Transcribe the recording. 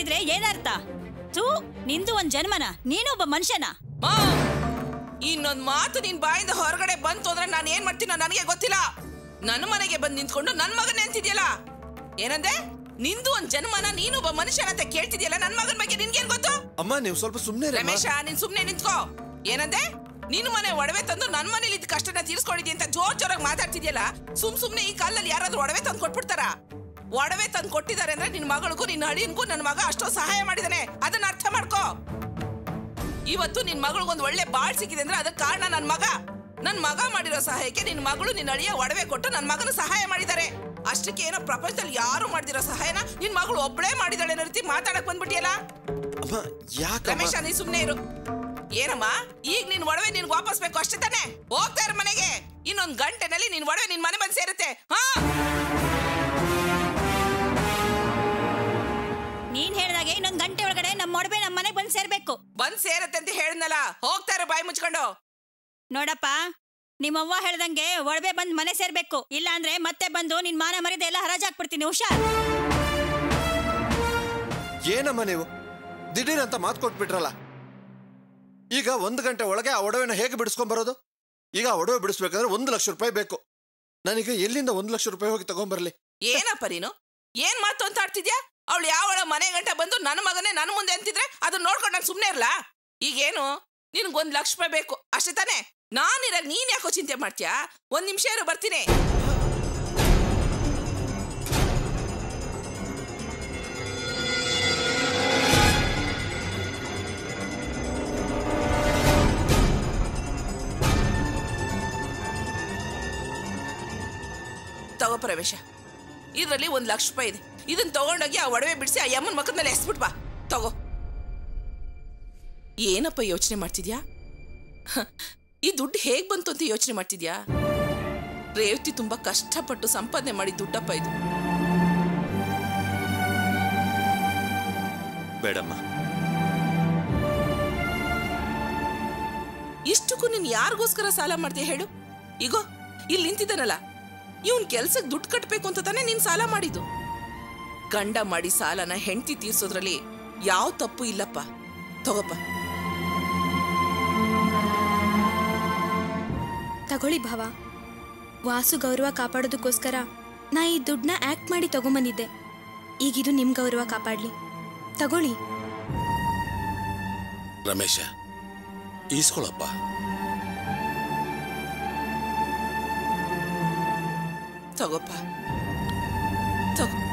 ಅಂತಿದ್ರೆ ಏನರ್ಥ ತೂ ನಿಂದು ಒಂದ್ ಜನ್ಮನ ನೀನು ಒಬ್ಬ ಮನುಷ್ಯನ ಆ, ಇನ್ನೊಂದ್ ಮಾತು ನಿನ್ ಬಾಯಿಂದ ಹೊರಗಡೆ ಬಂತು ಅಂದ್ರೆ ನಾನು ಏನ್ ಮಾಡ್ತೀನೋ ನನಗೆ ಗೊತ್ತಿಲ್ಲ ನನ್ನ ಮನೆಗೆ ಬಂದ್ ನಿಂತ್ಕೊಂಡು ನನ್ ಮಗನೇ ಅಂತಿದ್ಯಲ್ಲ ಏನಂದೆ ನಿಂದು ಒಂದ್ ಜನ್ಮನ ನೀನೊಬ್ಬ ಮನುಷ್ಯನ ಅಂತ ಕೇಳ್ತಿದ್ಯಲ್ಲ ನನ್ ಮಗನ ಬಗ್ಗೆ ನಿನ್ಗೇನ್ ಗೊತ್ತು ಅಮ್ಮ ನೀವು ಸ್ವಲ್ಪ ಸುಮ್ಮನೆ ರಮೇಶ ನೀನ್ ಸುಮ್ನೆ ನಿಂತ್ಕೋ ಏನಂದೆ ನಿನ್ ಮನೆ ಒಡವೆ ತಂದು ನನ್ ಮನೇಲಿ ಇದ್ ಕಷ್ಟನ ತೀರ್ಸ್ಕೊಂಡಿದ್ಯ ಅಂತ ಜೋರ್ ಜೋರಾಗಿ ಮಾತಾಡ್ತಿದ್ಯಲ್ಲ ಸುಮ್ ಸುಮ್ನೆ ಈ ಕಾಲದಲ್ಲಿ ಯಾರಾದ್ರೂ ಒಡವೆ ತಂದು ಕೊಟ್ಬಿಡ್ತಾರ ಒಡವೆ ತಂದು ಕೊಟ್ಟಿದ್ದಾರೆ ಅಂದ್ರೆ ನಿನ್ ಮಗಳಿಗೂ ನಿನ್ನ ಅಳಿಯನ್ಗೂ ನನ್ನ ಮಗ ಅಷ್ಟೋ ಸಹಾಯ ಮಾಡಿದಾನೆ ಅದನ್ನ ಅರ್ಥ ಮಾಡ್ಕೋ ಇವತ್ತು ನಿನ್ ಮಗಳಿಗೊಂದು ಒಳ್ಳೆ ಬಾಳ್ ಸಿಕ್ಕಿದೆ ಅಂದ್ರೆ ಅದಕ್ಕೆ ಕಾರಣ ನನ್ ಮಗ ನನ್ ಮಗ ಮಾಡಿರೋ ಸಹಾಯಕ್ಕೆ ನಿನ್ ಮಗಳು ನಿನ್ನ ಅಳಿಯ ಒಡವೆ ಕೊಟ್ಟು ನನ್ ಮಗನ ಸಹಾಯ ಮಾಡಿದ್ದಾರೆ ಅಷ್ಟಕ್ಕೆ ಏನೋ ಪ್ರಪಂಚದಲ್ಲಿ ಯಾರು ಮಾಡ್ದಿರೋ ಸಹಾಯನ ನಿನ್ ಮಗಳು ಒಬ್ಳೇ ಮಾಡಿದಾಳೆ ಅನ್ನೋ ರೀತಿ ಮಾತಾಡಕ್ ಬಂದ್ಬಿಟ್ಟಿಯಲ್ಲ ಅಮ್ಮ ಯಾಕಮ್ಮ ರಮೇಶ ನೀ ಸುಮ್ನೆ ಇರು ಏನಮ್ಮ ಈಗ ನಿನ್ ಒಡವೆ ನಿನ್ ವಾಪಸ್ ಬೇಕು ಅಷ್ಟೇ ತಾನೆ ಹೋಗ್ತಾ ಇರ ಮನೆಗೆ ಇನ್ನೊಂದ್ ಗಂಟೆನಲ್ಲಿ ನಿನ್ ಒಡವೆ ನಿನ್ ಮನೆ ಬಂದ್ ಸೇರುತ್ತೆ ಹಾ ನೀನ್ ಹೇಳ್ದಾಗೆ ಇನ್ನೊಂದ್ ಗಂಟೆ ಒಳಗಡೆ ನಮ್ಮ ಮೊಡವೆ ನಮ್ಮ ಮನೆಗ್ ಬಂದ್ ಸೇರ್ಬೇಕು ಬಂದ್ ಸೇರತ್ತೆ ಅಂತ ಹೇಳಿದ್ನಲ್ಲ ಹೋಗ್ತಾ ಇರೋ ಬಾಯಿ ಮುಚ್ಕೊಂಡು ನೋಡಪ್ಪ ನಿಮ್ಮವ್ವ ಹೇಳ್ದಂಗೆ ಒಡವೆ ಬಂದ್ ಮನೆ ಸೇರ್ಬೇಕು ಇಲ್ಲ ಅಂದ್ರೆ ಮತ್ತೆ ಬಂದು ನಿನ್ ಮಾನ ಮರಿದ ಎಲ್ಲ ಹರಾಜಾಕ್ಬಿಡ್ತೀನಿ ಹುಷಾರ್ ಏನಮ್ಮ ನೀವು ದಿಢೀರ್ ಅಂತ ಮಾತು ಕೊಟ್ಬಿಟ್ರಲ್ಲ ಈಗ ಒಂದು ಗಂಟೆ ಒಳಗೆ ಆ ಒಡವೆನ ಹೇಗೆ ಬಿಡಿಸ್ಕೊಂಡ್ ಬರೋದು ಈಗ ಆ ಒಡವೆ ಬಿಡಿಸ್ಬೇಕಾದ್ರೆ ಒಂದು ಲಕ್ಷ ರೂಪಾಯಿ ಬೇಕು ನನಗೆ ಎಲ್ಲಿಂದ ಒಂದು ಲಕ್ಷ ರೂಪಾಯಿ ಹೋಗಿ ತಗೊಂಬರ್ಲಿ ಏನಪ್ಪ ನೀನು ಏನ್ ಮಾತು ಅಂತ ಆಡ್ತಿದ್ಯಾ ಅವಳು ಯಾವಳ ಮನೆ ಗಂಟ ಬಂದು ನನ್ನ ಮಗನೇ ನನ್ನ ಮುಂದೆ ಅಂತಿದ್ರೆ ಅದನ್ನ ನೋಡ್ಕೊಂಡು ನಾನು ಸುಮ್ನೆ ಇರ್ಲಾ ಈಗೇನು ನಿನ್ಗೊಂದ್ ಲಕ್ಷ ರೂಪಾಯಿ ಬೇಕು ಅಷ್ಟೇ ತಾನೆ ನಾನಿರಾಗ ನೀನ್ ಯಾಕೋ ಚಿಂತೆ ಮಾಡ್ತೀಯಾ ಒಂದ್ ನಿಮಿಷ ಇರು ಬರ್ತೀನಿ ತಗೋ ಪ್ರವೇಶ ಇದರಲ್ಲಿ ಒಂದ್ ಲಕ್ಷ ರೂಪಾಯಿ ಇದೆ ಇದನ್ನ ತಗೊಂಡೋಗಿ ಆ ಒಡವೆ ಬಿಡಿಸಿ ಆ ಯಮ್ಮನ ಮಕ್ಕದ ಮೇಲೆ ಎಸ್ಬಿಟ್ ಬಾ ತಗೋ ಏನಪ್ಪ ಯೋಚನೆ ಮಾಡ್ತಿದ್ಯಾ ಹ, ಈ ದುಡ್ಡು ಹೇಗ್ ಬಂತು ಅಂತ ಯೋಚನೆ ಮಾಡ್ತಿದ್ಯಾ ರೇವತಿ ತುಂಬಾ ಕಷ್ಟಪಟ್ಟು ಸಂಪಾದನೆ ಮಾಡಿ ದುಡ್ಡಪ್ಪ ಇದು ಬೇಡಮ್ಮ ಇಷ್ಟಕ್ಕೂ ನೀನ್ ಯಾರಿಗೋಸ್ಕರ ಸಾಲ ಮಾಡ್ತೀಯ ಹೇಳು ಈಗೋ ಇಲ್ಲಿ ನಿಂತಿದ್ದಾನಲ್ಲ ಇವನ್ ಕೆಲ್ಸಕ್ಕೆ ದುಡ್ಡು ಕಟ್ಟಬೇಕು ಅಂತ ತಾನೇ ನೀನ್ ಸಾಲ ಮಾಡಿದ್ದು ಗಂಡ ಮಾಡಿ ಸಾಲನ ಹೆಂಡತಿ ತೀರ್ಸೋದ್ರಲ್ಲಿ ಯಾವ ತಪ್ಪು ಇಲ್ಲಪ್ಪ ತಗೋಪ್ಪ ತಗೊಳ್ಳಿ ಭಾವ ವಾಸು ಗೌರವ ಕಾಪಾಡೋದಕ್ಕೋಸ್ಕರ ನಾ ಈ ದುಡ್ಡನ್ನ ಆಕ್ಟ್ ಮಾಡಿ ತಗೊಂಬಂದಿದ್ದೆ ಈಗಿದು ನಿಮ್ ಗೌರವ ಕಾಪಾಡ್ಲಿ ತಗೊಳ್ಳಿ ರಮೇಶ ಈಸ್ಕೊಳಪ್ಪ ತಗೋಪ್ಪ ತಗೋ